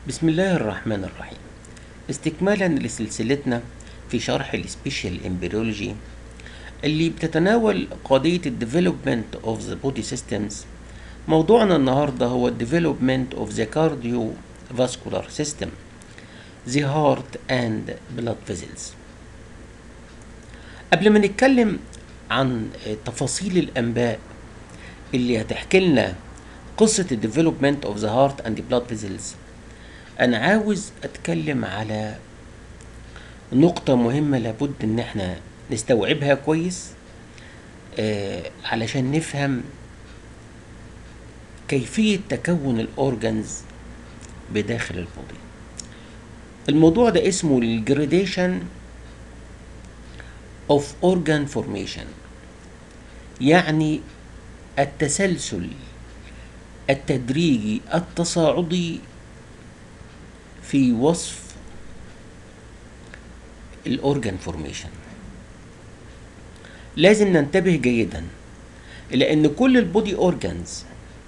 بسم الله الرحمن الرحيم استكمالا لسلسلتنا في شرح السبيشال امبريولوجي اللي بتتناول قضية الديفلوبمنت اوف ذا بودي سيستمز موضوعنا النهاردة هو الديفلوبمنت اوف ذا كارديو فاسكولار سيستم the heart and blood vessels قبل ما نتكلم عن تفاصيل الانباء اللي هتحكي لنا قصة الديفلوبمنت اوف ذا هارت اند بلاد فيزلز انا عاوز اتكلم على نقطة مهمة لابد ان احنا نستوعبها كويس آه علشان نفهم كيفية تكون الاورجنز بداخل البودي الموضوع ده اسمه الجريديشن اوف اورجان فورميشن يعني التسلسل التدريجي التصاعدي في وصف الاورجان فورميشن لازم ننتبه جيدا الى ان كل البودي اورجانز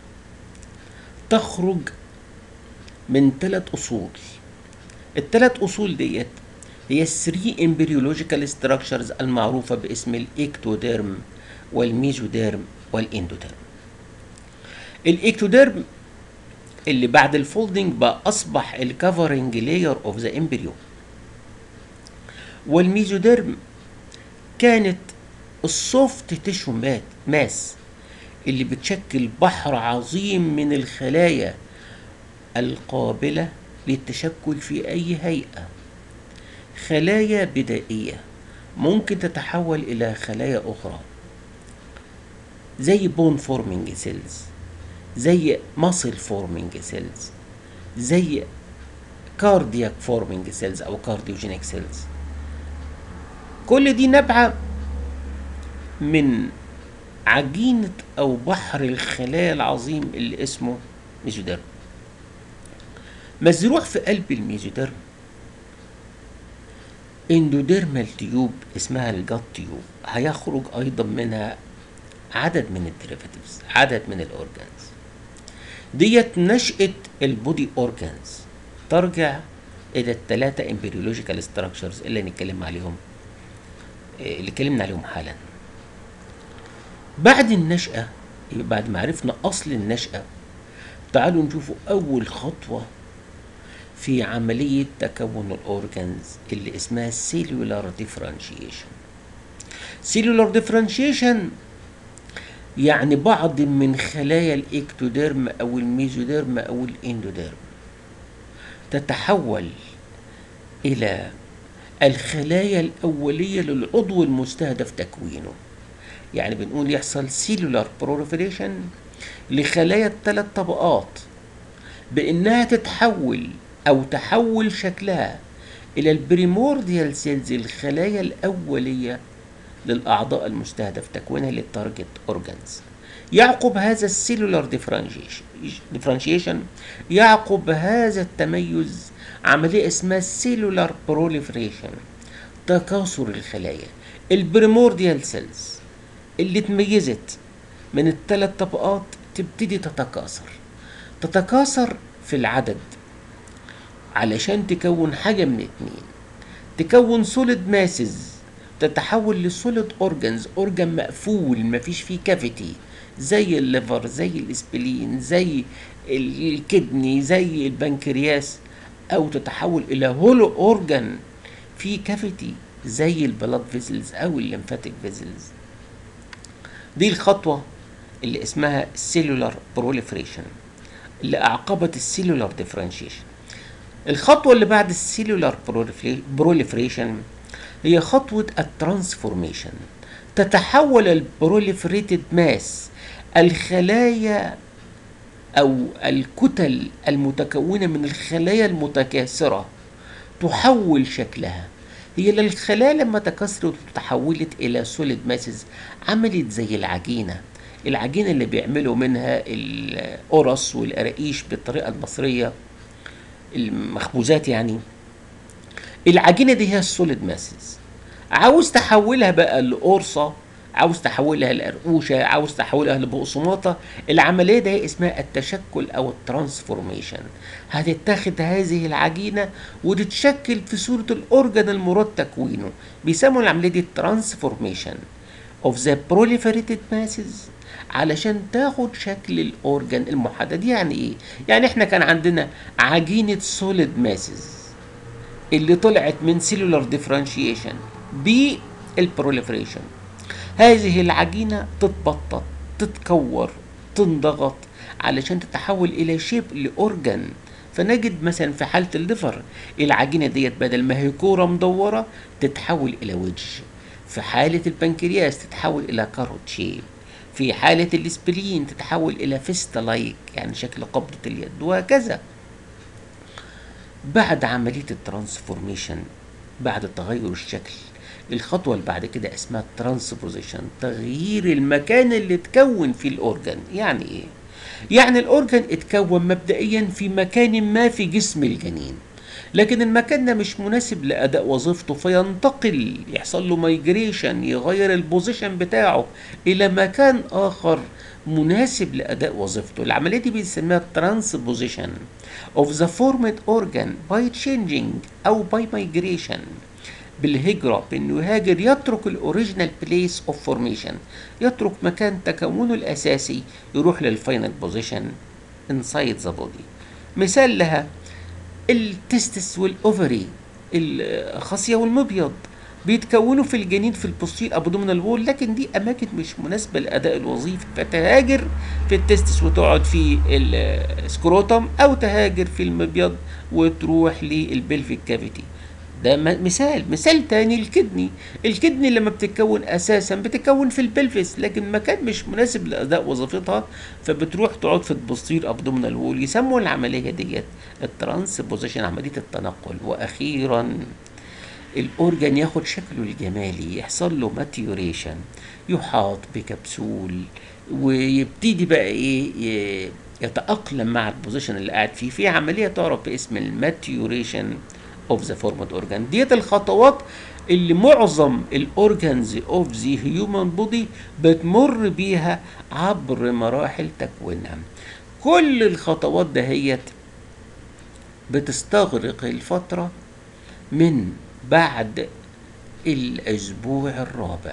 تخرج من ثلاث اصول الثلاث اصول ديت هي الثري امبريولوجيكال ستراكشرز المعروفه باسم الاكتوديرم والميزوديرم والاندوديرم الاكتوديرم اللي بعد الفولدنج بقى اصبح الكفرنج لاير اوف ذا امبريو والميزوديرم كانت السوفت تيشو ماس اللي بتشكل بحر عظيم من الخلايا القابله للتشكل في اي هيئه خلايا بدائيه ممكن تتحول الى خلايا اخرى زي بون فورمينج سيلز زي ماسل فورمينج سيلز زي كاردياك فورمينج سيلز او كارديوجينيك سيلز كل دي نابعه من عجينة أو بحر الخلايا العظيم اللي اسمه ميزوديرم مزروع في قلب الميزوديرم اندوديرمال تيوب اسمها الجات تيوب هيخرج أيضا منها عدد من الديريفاتيفز عدد من الأورجانز ديت نشأة البودي أورجانز ترجع إلى الثلاثة امبريولوجيكال ستراكشرز اللي هنتكلم عليهم اللي اتكلمنا عليهم حالا بعد النشأة بعد ما عرفنا أصل النشأة تعالوا نشوفوا أول خطوة في عملية تكون الأورجانز اللي اسمها سيلولار ديفرنشيشن سيلولار ديفرنشيشن يعني بعض من خلايا الإكتوديرم أو الميزوديرم أو الإندوديرم تتحول إلى الخلايا الأولية للعضو المستهدف تكوينه يعني بنقول يحصل سيلولار بروليفريشن لخلايا الثلاث طبقات بانها تتحول او تحول شكلها الى البريمورديال سيلز الخلايا الاوليه للاعضاء المستهدف تكوينها للتارجت اورجانز يعقب هذا السيلولار ديفرنشيشن يعقب هذا التميز عمليه اسمها سيلولار بروليفريشن تكاثر الخلايا البريمورديال سيلز اللي اتميزت من الثلاث طبقات تبتدي تتكاثر تتكاثر في العدد علشان تكون حاجة من اتنين تكون سوليد ماسز تتحول لسوليد اورجنز اورجن مقفول مفيش فيه كافيتي زي الليفر زي الاسبلين زي الكدني زي البنكرياس او تتحول الى هولو اورجن في كافيتي زي البلاد فيزلز او الليمفاتيك فيزلز دي الخطوة اللي اسمها سيلولار بروليفريشن اللي أعقبت السيلولار ديفرنشيشن الخطوة اللي بعد السيلولار بروليفريشن هي خطوة الترانسفورميشن تتحول البروليفريتد ماس الخلايا أو الكتل المتكونة من الخلايا المتكاثرة تحول شكلها هي الخلايا لما تكاثرت وتحولت الى سوليد ماسز عملت زي العجينه العجينه اللي بيعملوا منها القرص والقراقيش بالطريقه المصريه المخبوزات يعني العجينه دي هي السوليد ماسز عاوز تحولها بقى لقرصه عاوز تحولها لقرقوشه عاوز تحولها لبقسماطه العمليه دي اسمها التشكل او الترانسفورميشن هتتاخد هذه العجينه وتتشكل في صوره الاورجان المراد تكوينه بيسموا العمليه دي الترانسفورميشن of the proliferated masses علشان تاخد شكل الاورجان المحدد يعني ايه يعني احنا كان عندنا عجينه سوليد ماسز اللي طلعت من سيلولار ديفرنشيشن بالبروليفريشن هذه العجينة تتبطط تتكور تنضغط علشان تتحول إلى شيب لأورجان فنجد مثلا في حالة الليفر العجينة ديت بدل ما هي كورة مدورة تتحول إلى وجه في حالة البنكرياس تتحول إلى كاروت شيب في حالة الاسبلين تتحول إلى فيستا لايك يعني شكل قبضة اليد وهكذا بعد عملية الترانسفورميشن بعد تغير الشكل الخطوة اللي بعد كده اسمها ترانسبوزيشن تغيير المكان اللي اتكون فيه الأورجان يعني إيه؟ يعني الأورجان اتكون مبدئيا في مكان ما في جسم الجنين لكن المكان ده مش مناسب لأداء وظيفته فينتقل يحصل له مايجريشن يغير البوزيشن بتاعه إلى مكان آخر مناسب لأداء وظيفته العملية دي بنسميها transposition of the formed organ by changing أو by migration بالهجرة بأنه يهاجر يترك الأوريجينال بليس أوف فورميشن يترك مكان تكونه الأساسي يروح للفاينل بوزيشن inside the body مثال لها التستس والأوفري الخصية والمبيض بيتكونوا في الجنين في البوستير ابدومينال وول لكن دي اماكن مش مناسبه للاداء الوظيفي فتهاجر في التستس وتقعد في السكروتم او تهاجر في المبيض وتروح للبلفيك كافيتي ده مثال مثال تاني الكدني الكدني لما بتتكون اساسا بتتكون في البلفس لكن مكان مش مناسب لاداء وظيفتها فبتروح تقعد في البوستير ابدومينال وول يسموا العمليه ديت الترانسبوزيشن عمليه التنقل واخيرا الاورجان ياخد شكله الجمالي يحصل له ماتيوريشن يحاط بكبسول ويبتدي بقى ايه يتاقلم مع البوزيشن اللي قاعد فيه في عمليه تعرف باسم الماتيوريشن اوف ذا فورمد اورجان ديت الخطوات اللي معظم الاورجانز اوف ذا هيومن بودي بتمر بيها عبر مراحل تكوينها كل الخطوات دهيت بتستغرق الفتره من بعد الاسبوع الرابع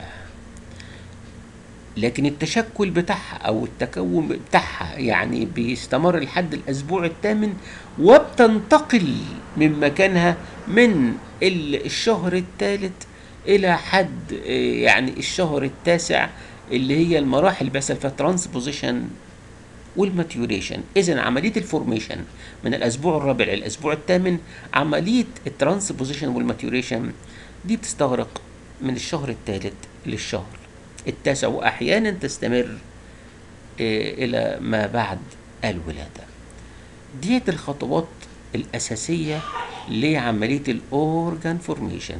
لكن التشكل بتاعها او التكون بتاعها يعني بيستمر لحد الاسبوع الثامن وبتنتقل من مكانها من الشهر الثالث الى حد يعني الشهر التاسع اللي هي المراحل اللي بيحصل فيها ترانسبوزيشن والماتيوريشن اذا عمليه الفورميشن من الاسبوع الرابع للاسبوع الثامن عمليه الترانسبوزيشن والماتيوريشن دي بتستغرق من الشهر الثالث للشهر التاسع واحيانا تستمر الى ما بعد الولاده ديت الخطوات الاساسيه لعمليه الاورجان فورميشن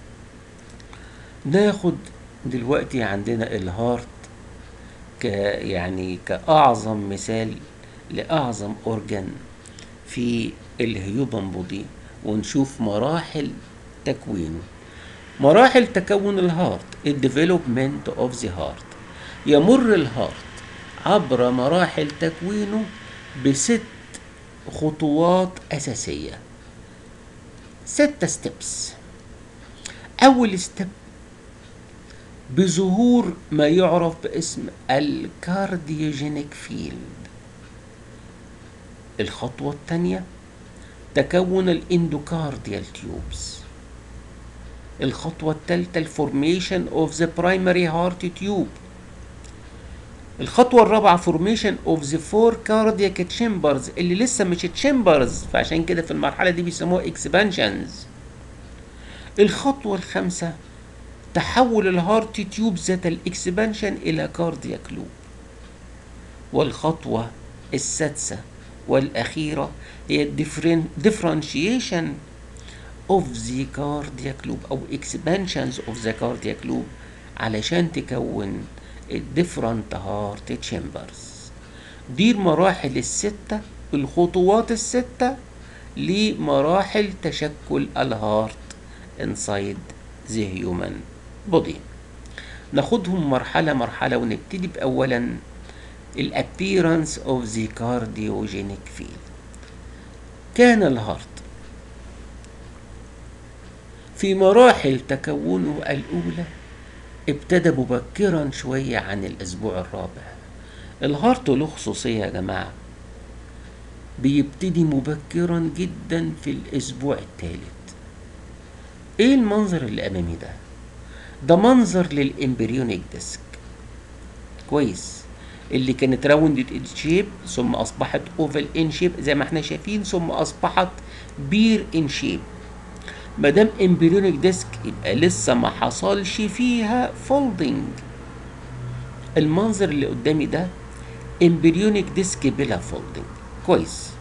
ناخد دلوقتي عندنا الهارت ك يعني كأعظم مثال لأعظم أورجان في الهيومن بودي ونشوف مراحل تكوينه مراحل تكون الهارت الديفلوبمنت اوف ذا هارت يمر الهارت عبر مراحل تكوينه بست خطوات أساسية ستة ستيبس أول ستيب بظهور ما يعرف باسم الكارديوجينيك فيلد الخطوة الثانية تكون الاندوكارديال تيوبس الخطوة الثالثة الفورميشن اوف ذا برايمري هارت تيوب الخطوة الرابعة فورميشن اوف ذا فور كاردياك تشامبرز اللي لسه مش تشامبرز فعشان كده في المرحلة دي بيسموها اكسبانشنز الخطوة الخامسة تحول الهارت تيوب ذات الاكسبانشن الى كاردياك لوب والخطوة السادسة والأخيرة هي differentiation of the cardiac loop أو expansions of the cardiac loop علشان تكون different heart chambers دي المراحل الستة الخطوات الستة لمراحل تشكل الهارت inside the human بودي ناخدهم مرحلة مرحلة ونبتدي بأولا الابيرنس اوف ذا كارديوجينيك فيلد كان الهارت في مراحل تكونه الأولى ابتدى مبكرا شوية عن الأسبوع الرابع الهارت له خصوصية يا جماعة بيبتدي مبكرا جدا في الأسبوع الثالث ايه المنظر اللي أمامي ده ده منظر للإمبريونيك ديسك كويس اللي كانت راوندد ان شيب ثم اصبحت اوفال ان شيب زي ما احنا شايفين ثم اصبحت بير ان شيب ما دام امبريونيك ديسك يبقى لسه ما حصلش فيها فولدنج المنظر اللي قدامي ده امبريونيك ديسك بلا فولدنج كويس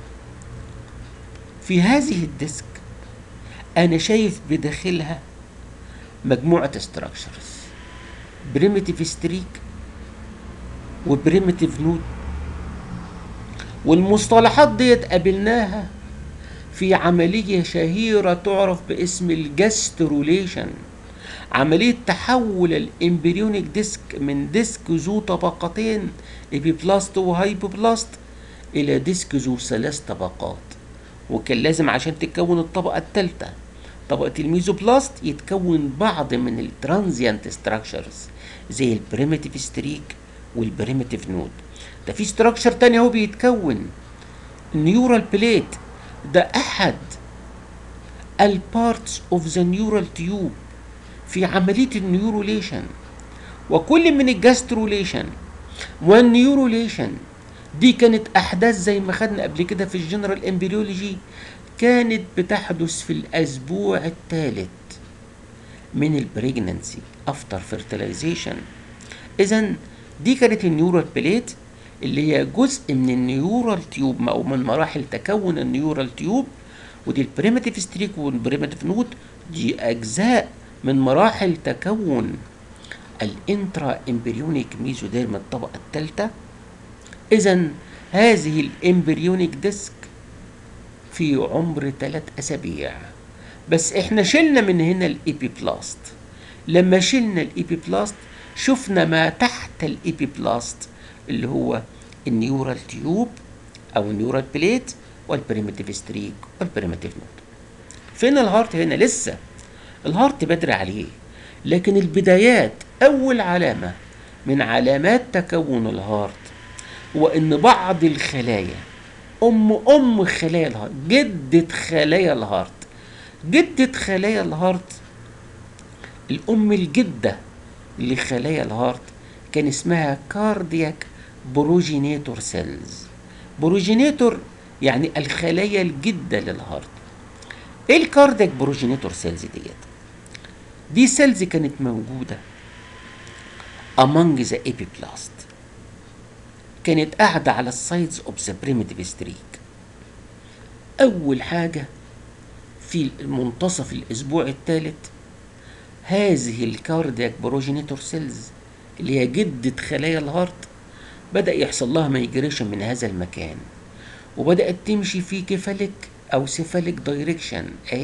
في هذه الديسك انا شايف بداخلها مجموعه استراكشرز بريميتيف ستريك وبريميتيف نود والمصطلحات ديت قابلناها في عملية شهيرة تعرف باسم الجاستروليشن عملية تحول الامبريونيك ديسك من ديسك ذو طبقتين ايبيبلاست وهايبوبلاست الى ديسك ذو ثلاث طبقات وكان لازم عشان تتكون الطبقة الثالثة طبقة الميزوبلاست يتكون بعض من الترانزيانت ستراكشرز زي البريميتيف ستريك والبريميتيف نود ده في ستراكشر تاني اهو بيتكون نيورال بليت ده احد البارتس اوف ذا نيورال تيوب في عمليه النيوروليشن وكل من الجاستروليشن والنيوروليشن دي كانت احداث زي ما خدنا قبل كده في الجنرال امبريولوجي كانت بتحدث في الاسبوع الثالث من البريجننسي افتر فيرتلايزيشن اذا دي كانت النيورال بليت اللي هي جزء من النيورال تيوب او من مراحل تكون النيورال تيوب ودي البريمتيف ستريك والبريمتيف نود دي اجزاء من مراحل تكون الانترا امبريونيك ميزوديرم الطبقه الثالثه اذا هذه الامبريونيك ديسك في عمر ثلاث اسابيع بس احنا شلنا من هنا الايبيبلاست لما شلنا الايبيبلاست شفنا ما تحت الايبيبلاست اللي هو النيورال تيوب او النيورال بليت والبريمتيف ستريك والبريمتيف نود فين الهارت هنا لسه الهارت بدري عليه لكن البدايات اول علامه من علامات تكون الهارت هو ان بعض الخلايا ام ام خلايا الهارت جدة خلايا الهارت جدة خلايا الهارت الام الجدة لخلايا الهارت كان اسمها كاردياك بروجينيتور سيلز بروجينيتور يعني الخلايا الجدة للهارت ايه الكاردياك بروجينيتور سيلز ديت دي سيلز كانت موجودة among the epiblast كانت قاعدة على السايدز اوف ذا بريميتيف ستريك أول حاجة في منتصف الأسبوع الثالث هذه الكاردياك بروجينيتور سيلز اللي هي جدة خلايا الهارت بدأ يحصل لها مايجريشن من هذا المكان وبدأت تمشي في كفالك أو سيفاليك دايركشن أهي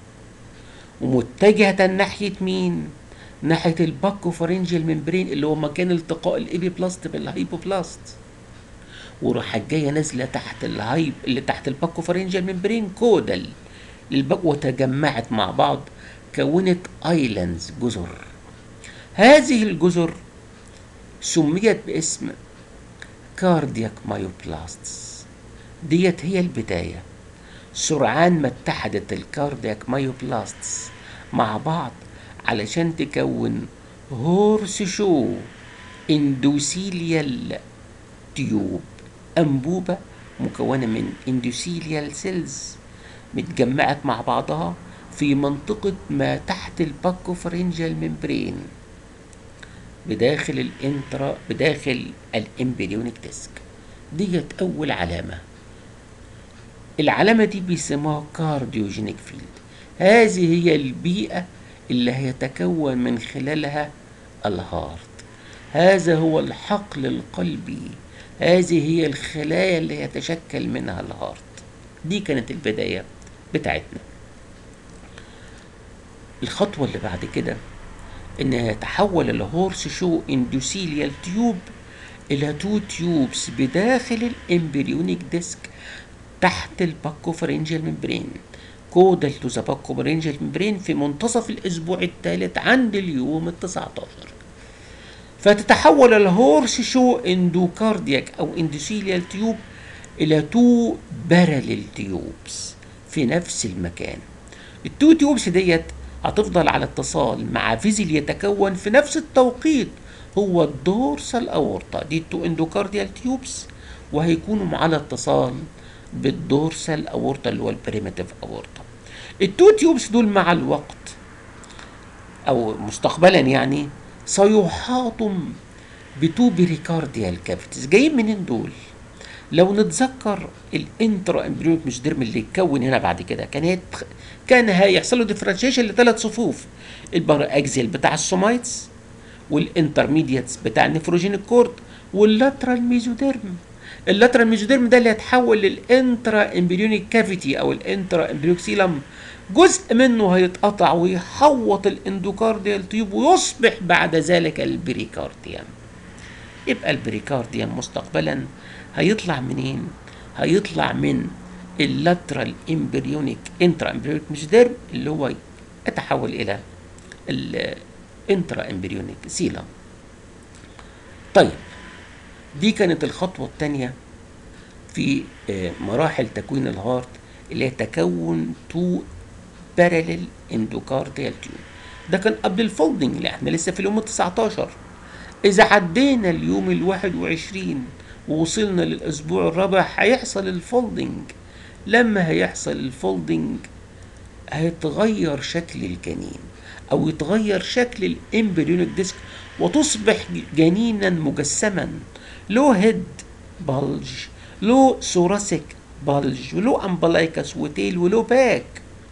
ومتجهة ناحية مين؟ ناحية الباكو فارنجيال ممبرين اللي هو مكان التقاء الإيبيبلاست بالهايبوبلاست وراحت جاية نازلة تحت الهايب اللي تحت الباكو فارنجيال ممبرين كودل للباكو وتجمعت مع بعض كونت ايلاندز جزر هذه الجزر سميت باسم كاردياك مايوبلاستس ديت هي البداية سرعان ما اتحدت الكاردياك مايوبلاستس مع بعض علشان تكون هورس شو اندوسيليال تيوب أنبوبة مكونة من اندوسيليال سيلز متجمعت مع بعضها في منطقة ما تحت الباكوفرنجال ممبرين بداخل الانترا بداخل الامبريونيك ديسك ديت أول علامة العلامة دي بيسموها كارديوجينيك فيلد هذه هي البيئة اللي هيتكون من خلالها الهارت هذا هو الحقل القلبي هذه هي الخلايا اللي يتشكل منها الهارت دي كانت البداية بتاعتنا الخطوة اللي بعد كده ان يتحول الهورس شو اندوثيليال تيوب الى تو تيوبس بداخل الامبريونيك ديسك تحت الباكوفرنجيال ممبرين كودال تو ذا باكوفرنجيال ممبرين في منتصف الاسبوع الثالث عند اليوم ال 19 فتتحول الهورس شو اندوكاردياك او اندوثيليال تيوب الى تو باراليل تيوبس في نفس المكان التو تيوبس ديت هتفضل على اتصال مع فيزل يتكون في نفس التوقيت هو الدورسال اورطه دي التو اندوكارديال تيوبس وهيكونوا على اتصال بالدورسال اورطه اللي هو البريمتيف اورطه التو تيوبس دول مع الوقت او مستقبلا يعني سيحاطوا بتو بريكارديال كافيتيز جايين منين دول لو نتذكر الانترا امبريونيك ميزوديرم اللي اتكون هنا بعد كده كان هيت كان هيحصل له ديفرنشيشن لثلاث صفوف البار اكزيال بتاع السومايتس والانترميديتس بتاع النفروجينيك كورد واللاترال ميزوديرم اللاترال ميزوديرم ده اللي هيتحول للانترا امبريونيك كافيتي او الانترا امبريونيك سيلم جزء منه هيتقطع ويحوط الاندوكارديال تيوب ويصبح بعد ذلك البريكارديوم يبقى البريكارديوم مستقبلا هيطلع منين هيطلع من اللاترال امبريونيك انترا امبريونيك ميزوديرم اللي هو يتحول الى الانترا امبريونيك سيلم طيب دي كانت الخطوة الثانية في مراحل تكوين الهارت اللي هي تكون تو باراليل اندوكارديال تيوب ده كان قبل الفولدنج لا احنا لسه في اليوم ال 19 اذا عدينا اليوم ال 21 ووصلنا للاسبوع الرابع هيحصل الفولدنج لما هيحصل الفولدنج هيتغير شكل الجنين او يتغير شكل الامبريونيك ديسك وتصبح جنينا مجسما له هيد بلج له ثوراسيك بلج وله امبلايكس وتيل وله باك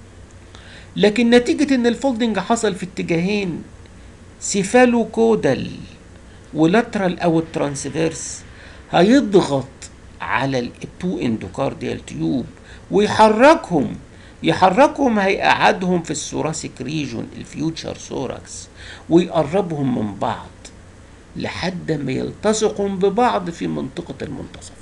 لكن نتيجة ان الفولدنج حصل في اتجاهين سيفالو كودال ولاترال او الترانسفيرس هيضغط على التو اندوكارديال تيوب ويحركهم يحركهم هيقعدهم في الثوراسيك ريجون الفيوتشر ثوراكس ويقربهم من بعض لحد ما يلتصقوا ببعض في منطقة المنتصف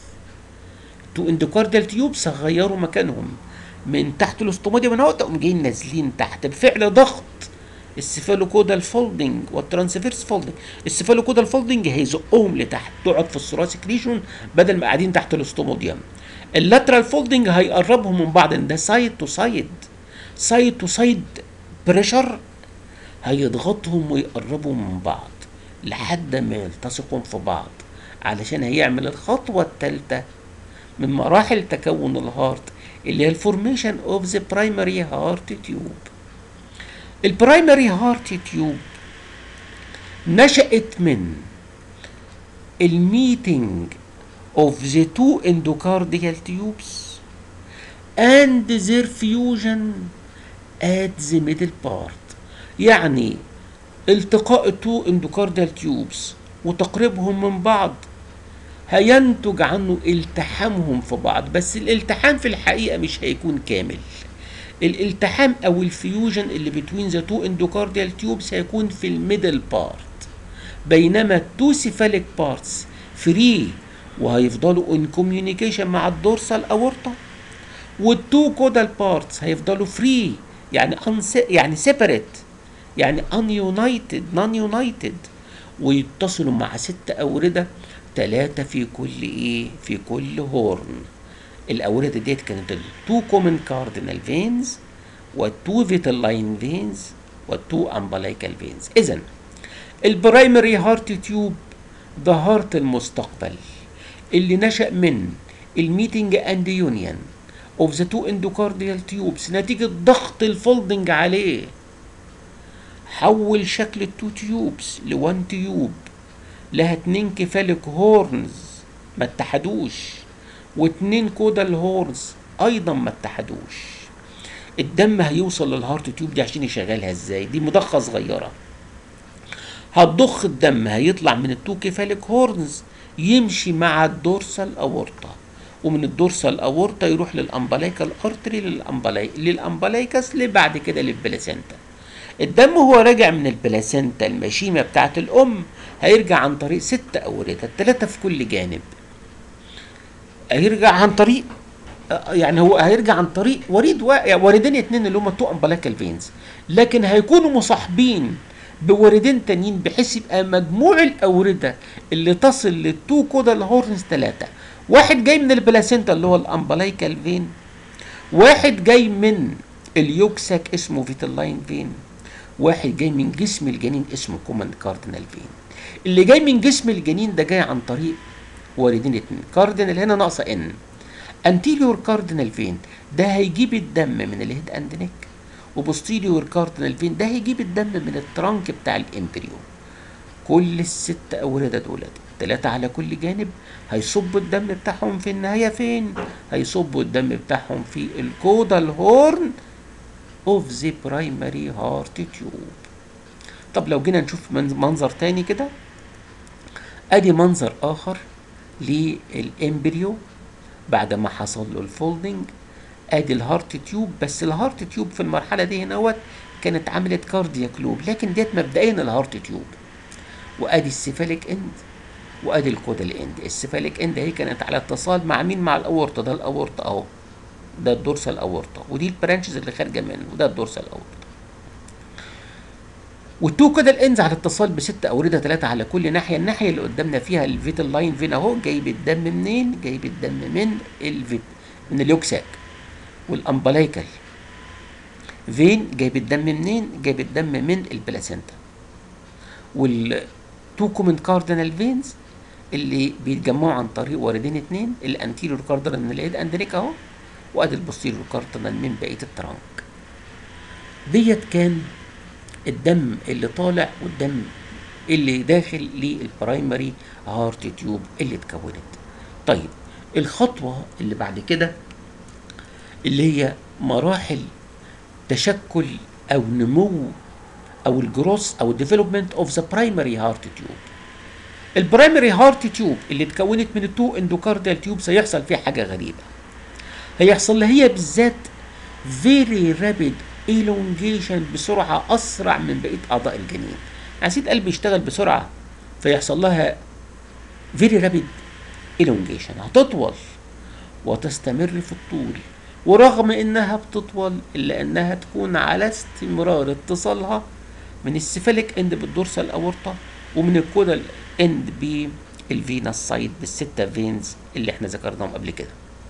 تو اندوكارديال تيوبس هيغيروا مكانهم من تحت الاستوموديا من هو تقوم جايين نازلين تحت بفعل ضغط السيفالوكودال فولدنج والترانسفيرس فولدنج السيفالوكودال فولدنج هيزقهم لتحت تقعد في الثوراسيك ريجون بدل ما قاعدين تحت الاستوموديوم اللاترال فولدنج هيقربهم من بعض ان ده سايد تو سايد سايد تو سايد بريشر هيضغطهم ويقربهم من بعض لحد ما يلتصقوا في بعض علشان هيعمل الخطوة الثالثة من مراحل تكون الهارت اللي هي الفورميشن اوف ذا برايمري هارت تيوب البرايمري هارت تيوب نشأت من الميتنج of the two endocardial tubes and their fusion at the middle part يعني التقاء التو اندوكارديال تيوبس وتقريبهم من بعض هينتج عنه التحامهم في بعض بس الالتحام في الحقيقة مش هيكون كامل الالتحام او الفيوجن اللي بتوين ذا تو اندوكارديال تيوبس هيكون في الميدل بارت بينما التو سيفاليك بارتس فري وهيفضلوا ان كوميونيكيشن مع الدورسال اورطه والتو كودال بارتس هيفضلوا فري يعني أنس... يعني سيبريت يعني ان يونايتد نون يونايتد ويتصلوا مع ست اورده ثلاثه في كل ايه في كل هورن الاورده ديت كانت التو كومن كاردينال فينز والتو فيتال فينز والتو امبلايكال فينز اذا البرايمري هارت تيوب ده هارت المستقبل اللي نشأ من الميتنج اند يونيون اوف ذا تو اندوكارديال تيوبس نتيجة ضغط الفولدنج عليه حول شكل التو تيوبس لوان تيوب لها اتنين كفالك هورنز ما اتحدوش واتنين كودال هورنز ايضا ما اتحدوش الدم هيوصل للهارت تيوب دي عشان يشغلها ازاي دي مضخه صغيره هتضخ الدم هيطلع من التو كفالك هورنز يمشي مع الدورسال اورطه ومن الدورسال اورطه يروح للامبلايكال ارتري للامبلاي للامبلايكس اللي بعد كده للبلاسينتا الدم هو راجع من البلاسينتا المشيمة بتاعة الأم هيرجع عن طريق ست أوردة التلاتة في كل جانب هيرجع عن طريق يعني هو هيرجع عن طريق وريد و... يعني وردين اتنين اللي هم تو امبلاكال فينز لكن هيكونوا مصاحبين بوردين تانيين بحيث يبقى مجموع الاورده اللي تصل للتو كودال هورنز ثلاثه واحد جاي من البلاسينتا اللي هو الامبلايكال فين واحد جاي من اليوكساك اسمه فيتلاين فين واحد جاي من جسم الجنين اسمه كوماند كاردينال فين اللي جاي من جسم الجنين ده جاي عن طريق واردين اتنين كاردينال هنا ناقصه ان انتيريور كاردينال فين ده هيجيب الدم من الهيد اند نيك وبوستيريور كاردينال فين ده هيجيب الدم من الترانك بتاع الامبريو كل الست أوردة دولت ثلاثة على كل جانب هيصبوا الدم بتاعهم في النهاية فين؟ هيصبوا الدم بتاعهم في الكودال هورن اوف ذا برايمري هارت تيوب طب لو جينا نشوف منظر تاني كده ادي منظر اخر للامبريو بعد ما حصل له الفولدنج ادي الهارت تيوب بس الهارت تيوب في المرحله دي هنا كانت عملت كاردياك لوب لكن ديت مبدئيا الهارت تيوب وادي السيفاليك اند وادي الكودال اند السيفاليك اند اهي كانت على اتصال مع مين مع الاورطه ده الاورطه اهو ده الدورسال اورطه ودي البرانشز اللي خارجه منه وده الدورسال اورطه والتو كودال اندز على اتصال بست اورده ثلاثه على كل ناحيه الناحيه اللي قدامنا فيها الفيتال لاين فين اهو جايب الدم منين جايب الدم من الفيت من اليوكساك والامبلايكال فين جايب الدم منين جايب الدم من البلاسينتا والتو كومن كاردينال فينز اللي بيتجمعوا عن طريق واردين اتنين الانتيريور كاردينال من الايد اندريك اهو وادي البوستيريور كاردينال من بقيه الترانك ديت كان الدم اللي طالع والدم اللي داخل للبرايمري هارت تيوب اللي اتكونت طيب الخطوه اللي بعد كده اللي هي مراحل تشكل او نمو او الجروس او الديفلوبمنت اوف ذا برايمري هارت تيوب البرايمري هارت تيوب اللي اتكونت من التو اندوكارديال تيوبس هيحصل فيها حاجه غريبه هيحصل لها هي بالذات فيري رابيد elongation بسرعه اسرع من بقيه اعضاء الجنين عسيد قلب يشتغل بسرعه فيحصل لها فيري رابيد elongation هتطول وتستمر في الطول ورغم انها بتطول الا انها تكون على استمرار اتصالها من السيفاليك اند بالدورسال اورطه ومن الكودال اند بالفينس سايد بالستة فينز اللي احنا ذكرناهم قبل كده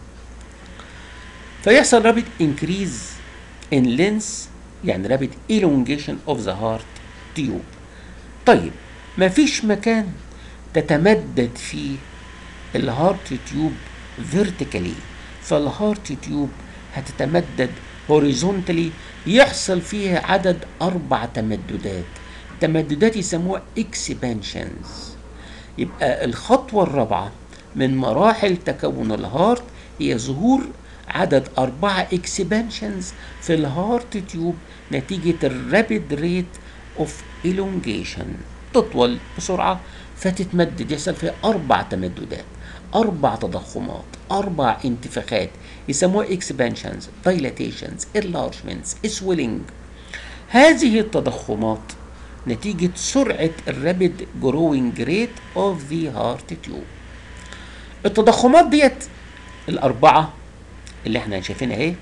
فيحصل رابيد انكريز ان لينس يعني رابيد elongation اوف ذا هارت تيوب طيب مفيش مكان تتمدد فيه الهارت تيوب فيرتيكالي فالهارت تيوب هتتمدد هوريزونتالي يحصل فيها عدد اربع تمددات تمددات يسموها اكسبانشنز يبقى الخطوه الرابعه من مراحل تكون الهارت هي ظهور عدد أربعة اكسبانشنز في الهارت تيوب نتيجة الرابيد ريت اوف elongation تطول بسرعة فتتمدد يحصل فيها أربع تمددات أربع تضخمات أربع انتفاخات يسموها expansions dilatations enlargements swelling هذه التضخمات نتيجة سرعة الرابيد جروينج ريت اوف ذا هارت تيوب التضخمات ديت الأربعة اللي احنا شايفينها اهي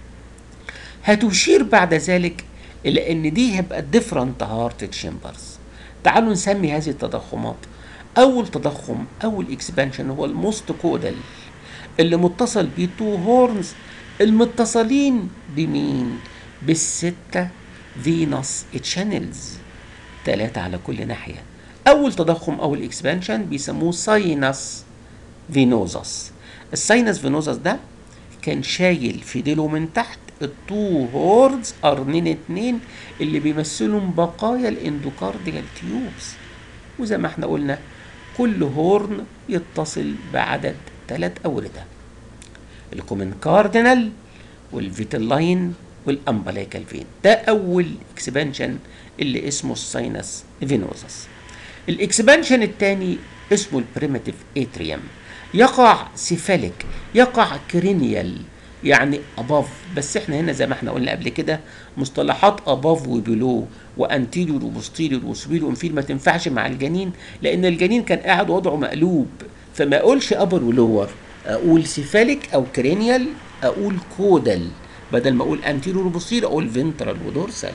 هتشير بعد ذلك إلى إن دي هيبقى different heart chambers تعالوا نسمي هذه التضخمات أول تضخم أول اكسبانشن هو الموست كودال اللي متصل بيه تو هورنز المتصلين بمين؟ بالستة فينوس تشانلز ثلاثة على كل ناحية أول تضخم أو الإكسبانشن بيسموه ساينس فينوزس الساينس فينوزس ده كان شايل في ديله من تحت التو هوردز قرنين اتنين اللي بيمثلوا بقايا الاندوكارديال تيوبس وزي ما احنا قلنا كل هورن يتصل بعدد ثلاث أوردة الكومن كاردينال والفيتلاين والامبليكال فين ده اول اكسبانشن اللي اسمه الساينس فينوزس الاكسبانشن الثاني اسمه البريماتيف اتريوم يقع سيفاليك يقع كرينيال يعني above بس احنا هنا زي ما احنا قلنا قبل كده مصطلحات above وبلو وانتيريور وبوستيريور وسوبيريور وانفير ما تنفعش مع الجنين لان الجنين كان قاعد وضعه مقلوب فما اقولش ابر ولور اقول سيفاليك او كرينيال اقول كودال بدل ما اقول انتيريور وبوستيريور اقول فينترال ودورسال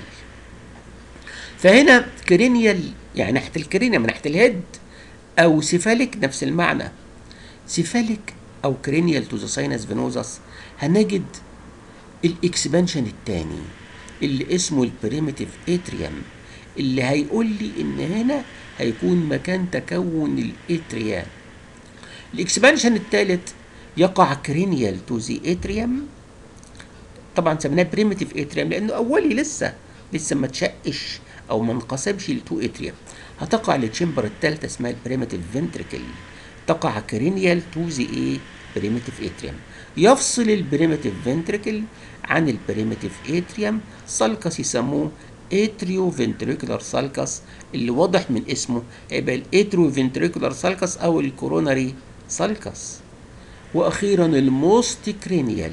فهنا كرينيال يعني ناحيه الكرينيا من ناحيه الهيد او سيفاليك نفس المعنى سيفاليك او كرينيال تو ذا ساينس فينوزس هنجد الاكسبانشن الثاني اللي اسمه البريميتيف اتريوم اللي هيقول لي ان هنا هيكون مكان تكون الاتريا الاكسبانشن الثالث يقع كرينيال تو ذا اتريوم طبعا سميناه بريميتيف اتريوم لانه اولي لسه لسه ما تشقش او ما انقسمش لتو اتريوم هتقع التشمبر الثالثه اسمها البريميتيف فنتريكل تقع كرينيال تو ذا ايه بريميتيف اتريوم يفصل البريميتيف فنتريكل عن البريميتيف اتريوم سالكس يسموه اتريو فنتريكولار سالكس اللي واضح من اسمه يبقى الاتريو فنتريكولار سالكس او الكوروناري سالكس واخيرا الموست كرينيال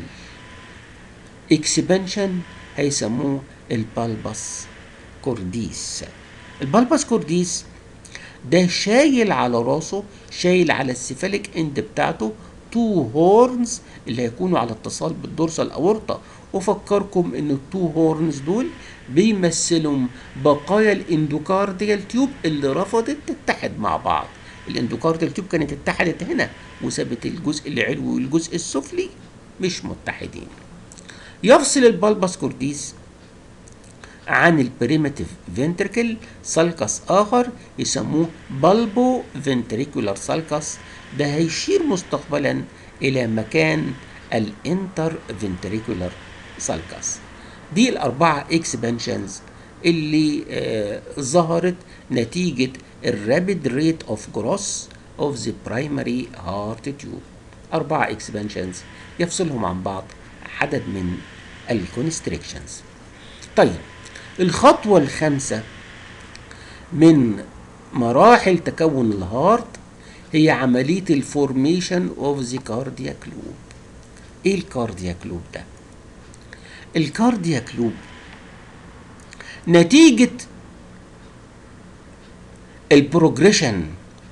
اكسبانشن هيسموه البالبس كورديس البالبس كورديس ده شايل على راسه شايل على السيفاليك اند بتاعته تو هورنز اللي هيكونوا على اتصال بالدورسال اورطه وفكركم ان التو هورنز دول بيمثلوا بقايا الاندوكارديال تيوب اللي رفضت تتحد مع بعض الاندوكارديال تيوب كانت اتحدت هنا وسابت الجزء العلوي والجزء السفلي مش متحدين يفصل البالبس كورديس عن البريمتيف فنتركل سالكس اخر يسموه بالبو فنتريكولار سالكس ده هيشير مستقبلا الى مكان الانتر فنتريكولار سالكس دي الاربعه اكسبانشنز اللي آه ظهرت نتيجه الرابيد ريت اوف جروس اوف ذا برايمري هارت تيوب اربعه اكسبانشنز يفصلهم عن بعض عدد من الكونستريكشنز طيب الخطوة الخامسة من مراحل تكون الهارت هي عملية الفورميشن اوف ذا كاردياك لوب ايه الكاردياك لوب ده الكاردياك لوب نتيجة البروجريشن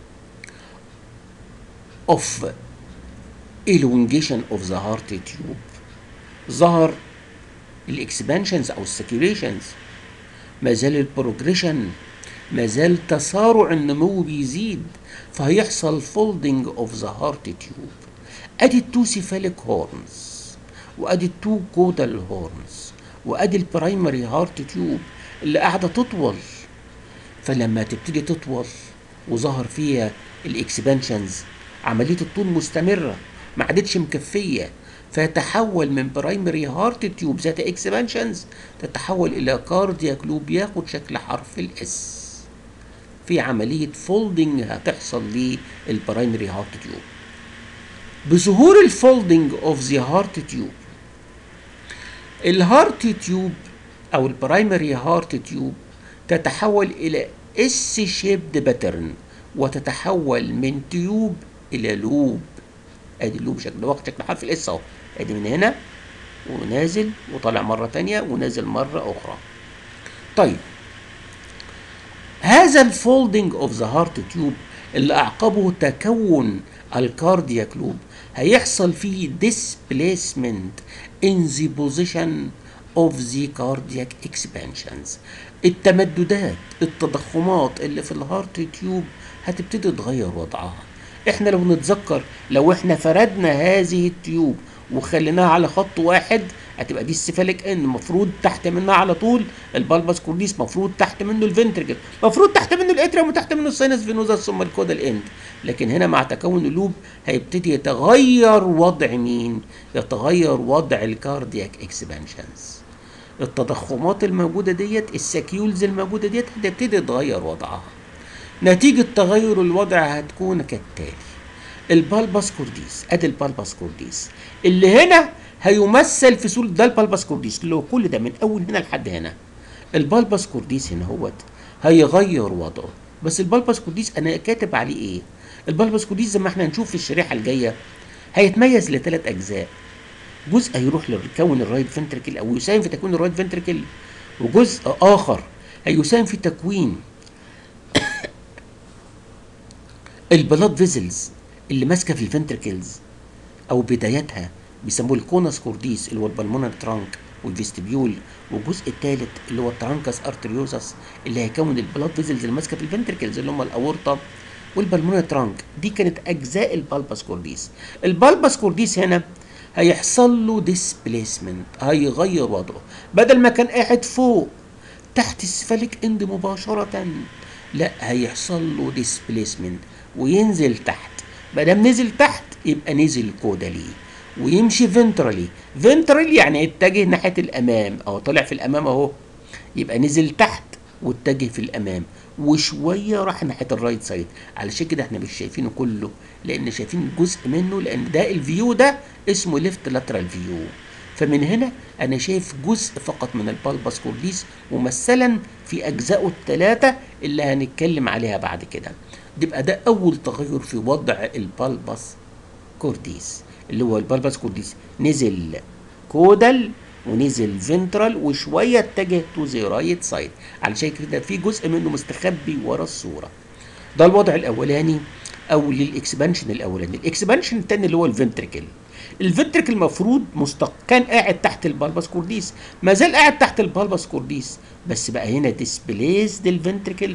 اوف elongation of the heart tube ظهر الاكسبانشنز او السكيوليشنز ما زال البروجريشن ما زال تسارع النمو بيزيد فهيحصل فولدنج اوف ذا هارت تيوب ادي التو سيفاليك هورنز وادي التو كودال هورنز وادي البرايمري هارت تيوب اللي قاعده تطول فلما تبتدي تطول وظهر فيها الاكسبانشنز عمليه الطول مستمره ما عادتش مكفيه فيتحول من برايمري هارت تيوب ذات اكسبانشنز تتحول الى كاردياك لوب ياخد شكل حرف الاس في عمليه فولدنج هتحصل للبرايمري هارت تيوب بظهور الفولدنج اوف ذا هارت تيوب الهارت تيوب او البرايمري هارت تيوب تتحول الى اس شيبد باترن وتتحول من تيوب الى لوب ادي اللوب شكل واخد شكل حرف الاس اهو ادي من هنا ونازل وطالع مره تانية ونازل مره اخرى طيب هذا الفولدنج اوف ذا هارت تيوب اللي اعقبه تكون الكاردياك لوب هيحصل فيه displacement in the position of the cardiac expansions التمددات التضخمات اللي في الهارت تيوب هتبتدي تغير وضعها احنا لو نتذكر لو احنا فردنا هذه التيوب وخليناها على خط واحد هتبقى دي السيفاليك ان المفروض تحت منها على طول البالباس كورديس المفروض تحت منه الفنتركل المفروض تحت منه الاتريوم وتحت منه الساينس فينوزا ثم الكودال اند لكن هنا مع تكون اللوب هيبتدي يتغير وضع مين يتغير وضع الكاردياك اكسبانشنز التضخمات الموجوده ديت السكيولز الموجوده ديت هتبتدي تغير وضعها نتيجه تغير الوضع هتكون كالتالي البالباس كورديس ادي البالباس كورديس اللي هنا هيمثل في صوره ده البالباس كورديس اللي هو كل ده من اول هنا لحد هنا البالباس كورديس هنا هوت هيغير وضعه بس البالباس كورديس انا كاتب عليه ايه البالباس كورديس زي ما احنا هنشوف في الشريحه الجايه هيتميز لثلاث اجزاء جزء هيروح لكون الرايت فنتركل او يساهم في تكوين الرايت فنتركل وجزء اخر هيساهم في تكوين البلاد فيزلز اللي ماسكه في الفنتركلز او بدايتها بيسموه الكونس كورديس اللي هو البلمونر ترانك والفيستبيول والجزء الثالث اللي هو الترانكس ارتريوزس اللي هيكون البلاد فيزلز اللي ماسكه في الفنتركلز اللي هم الاورطه والبلمونر ترانك دي كانت اجزاء البالباس كورديس البالباس كورديس هنا هيحصل له ديسبليسمنت هيغير وضعه بدل ما كان قاعد فوق تحت السفاليك اند مباشره لا هيحصل له ديسبليسمنت وينزل تحت ما دام نزل تحت يبقى نزل كودالي ويمشي فنترالي فنترالي يعني يتجه ناحيه الامام او طلع في الامام اهو يبقى نزل تحت واتجه في الامام وشويه راح ناحيه الرايت سايد علشان كده احنا مش شايفينه كله لان شايفين جزء منه لان ده الفيو ده اسمه ليفت لاترال فيو فمن هنا انا شايف جزء فقط من البالباس كورديس ممثلا في اجزائه الثلاثه اللي هنتكلم عليها بعد كده يبقى ده اول تغير في وضع البالباس كورديس اللي هو البالباس كورديس نزل كودال ونزل فنترال وشويه اتجه تو ذا رايت سايد علشان كده في جزء منه مستخبي ورا الصوره ده الوضع الاولاني او للاكسبانشن الاولاني الاكسبانشن الثاني اللي هو الفنتريكل الفنتريكل المفروض مستق كان قاعد تحت البالباس كورديس ما زال قاعد تحت البالباس كورديس بس بقى هنا ديسبليسد الفنتريكل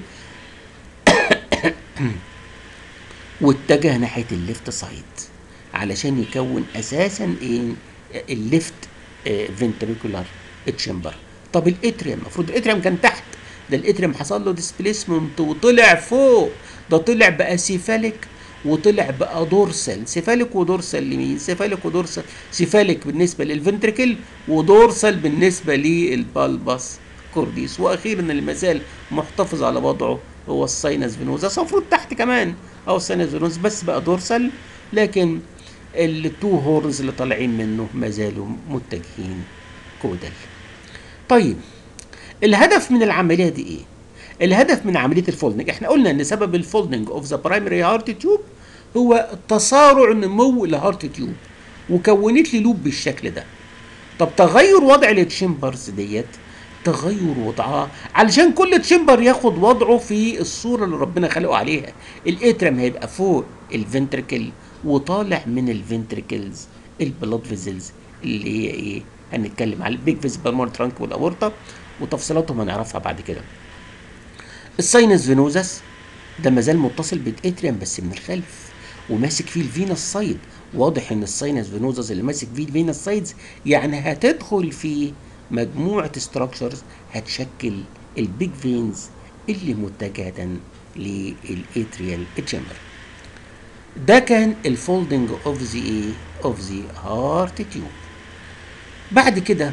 واتجه ناحيه الليفت سايد علشان يكون اساسا ايه الليفت فنتريكولار تشامبر طب الاتريوم المفروض الاتريوم كان تحت ده الاتريوم حصل له ديسبليسمنت وطلع فوق ده طلع بقى سيفاليك وطلع بقى دورسال سيفاليك ودورسال لمين سيفاليك ودورسال سيفاليك بالنسبه للفنتريكل ودورسال بالنسبه للبالباس كورديس واخيرا اللي ما زال محتفظ على وضعه هو الساينس فينوزا المفروض تحت كمان او الساينس فينوزا بس بقى دورسال لكن التو هورنز اللي طالعين منه ما زالوا متجهين كودال طيب الهدف من العمليه دي ايه الهدف من عمليه الفولدنج احنا قلنا ان سبب الفولدنج اوف ذا برايمري هارت تيوب هو تسارع نمو الهارت تيوب وكونت لي لوب بالشكل ده طب تغير وضع التشامبرز ديت تغير وضعها علشان كل تشامبر ياخد وضعه في الصوره اللي ربنا خلقه عليها الاترم هيبقى فوق الفنتركل وطالع من الفنتركلز البلاد فيزلز اللي هي ايه هنتكلم على البيج فيز بالمور ترانك والاورطه وتفصيلاتهم هنعرفها بعد كده الساينس فينوزس ده مازال متصل بالاتريم بس من الخلف وماسك فيه الفينس سايد واضح ان الساينس فينوزس اللي ماسك فيه الفينس سايدز يعني هتدخل في مجموعه ستراكشرز هتشكل البيج فينز اللي متجهه للاتريال تشامبر ده كان الفولدنج اوف ذا ايه اوف ذا هارت تيوب بعد كده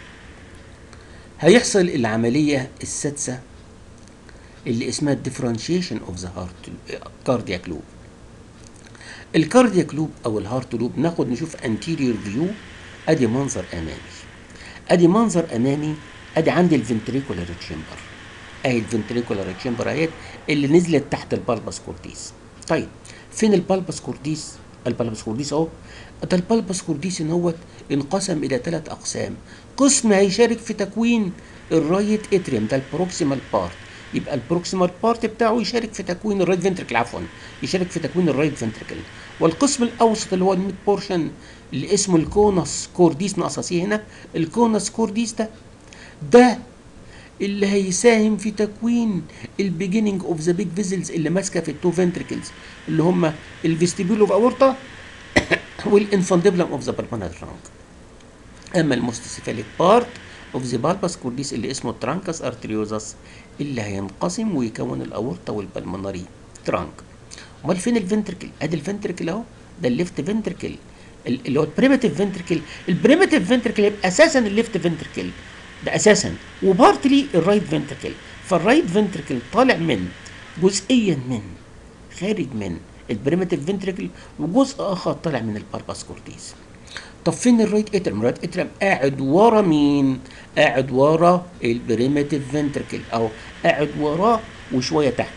هيحصل العمليه السادسه اللي اسمها الديفرنشيشن اوف ذا هارت كاردياك لوب الكاردياك لوب او الهارت لوب ناخد نشوف انتيريور فيو ادي منظر امامي ادي منظر امامي ادي عندي الفنتريكولار تشامبر اهي الفنتريكولار تشامبر اهيت اللي نزلت تحت البالباس كورتيس طيب فين البالباس كورديس البالباس كورديس اهو ده البالباس كورديس ان هو انقسم الى ثلاث اقسام قسم هيشارك في تكوين الرايت اتريم ده البروكسيمال بارت يبقى البروكسيمال بارت بتاعه يشارك في تكوين الرايت فنتركل عفوا يشارك في تكوين الرايت فنتركل والقسم الاوسط اللي هو الميد بورشن اللي اسمه الكونس كورديس ناقصه سي هنا الكونس كورديس ده ده اللي هيساهم في تكوين البيجيننج اوف ذا بيج فيزلز اللي ماسكه في التو فنتركلز اللي هم الفيستيبول اوف اورتا والانفانديبلم اوف ذا بالمونر ترانك اما الموستسيفاليك بارت اوف ذا بالباس كورديس اللي اسمه ترانكس ارتريوزس اللي هينقسم ويكون الاورتا والبلمونري ترانك امال فين الفنتركل ادي الفنتركل اهو ده الليفت فنتركل اللي هو البريمتيف فنتركل البريمتيف فنتركل يبقى اساسا الليفت فنتركل ده اساسا وبارتلي الرايت فنتركل فالرايت فنتركل طالع من جزئيا من خارج من البريمتيف فنتركل وجزء اخر طالع من البارباس كورتيز طب فين الرايت اترم الرايت اترم قاعد ورا مين قاعد ورا البريمتيف فنتركل او قاعد وراه وشويه تحتيه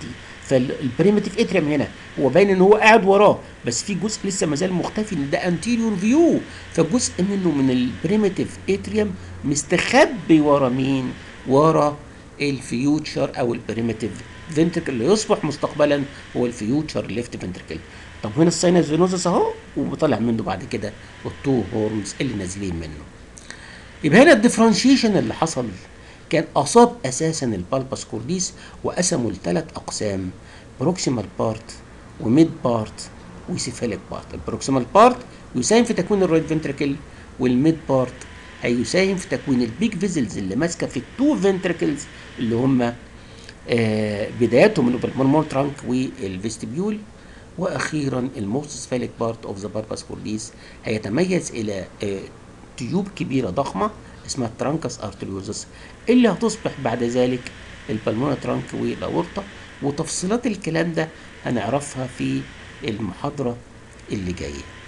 فالبريمتيف اتريم هنا هو باين ان هو قاعد وراه بس في جزء لسه ما زال مختفي ان ده انتيريور فيو فجزء منه من البريمتيف اتريم مستخبي ورا مين ورا الفيوتشر او البريمتيف فنتركل اللي يصبح مستقبلا هو الفيوتشر ليفت فنتركل طب هنا الساينس فينوزس اهو وطالع منه بعد كده التو هورنز اللي نازلين منه يبقى هنا الديفرنشيشن اللي حصل كان اصاب اساسا البالباس كورديس وقسموا لثلاث اقسام بروكسيمال بارت وميد بارت وسيفاليك بارت البروكسيمال بارت يساهم في تكوين الرايت فنتركل والميد بارت هيساهم في تكوين البيج فيزلز اللي ماسكه في التو فنتركلز اللي هم آه بداياتهم من البلمونر ترانك والفيستبيول واخيرا الموست سفاليك بارت اوف ذا بارباس كورديس هيتميز الى آه تيوب كبيره ضخمه اسمها الترانكس ارتريوزس اللي هتصبح بعد ذلك البلمونر ترانك والاورطه وتفصيلات الكلام ده هنعرفها في المحاضره اللي جايه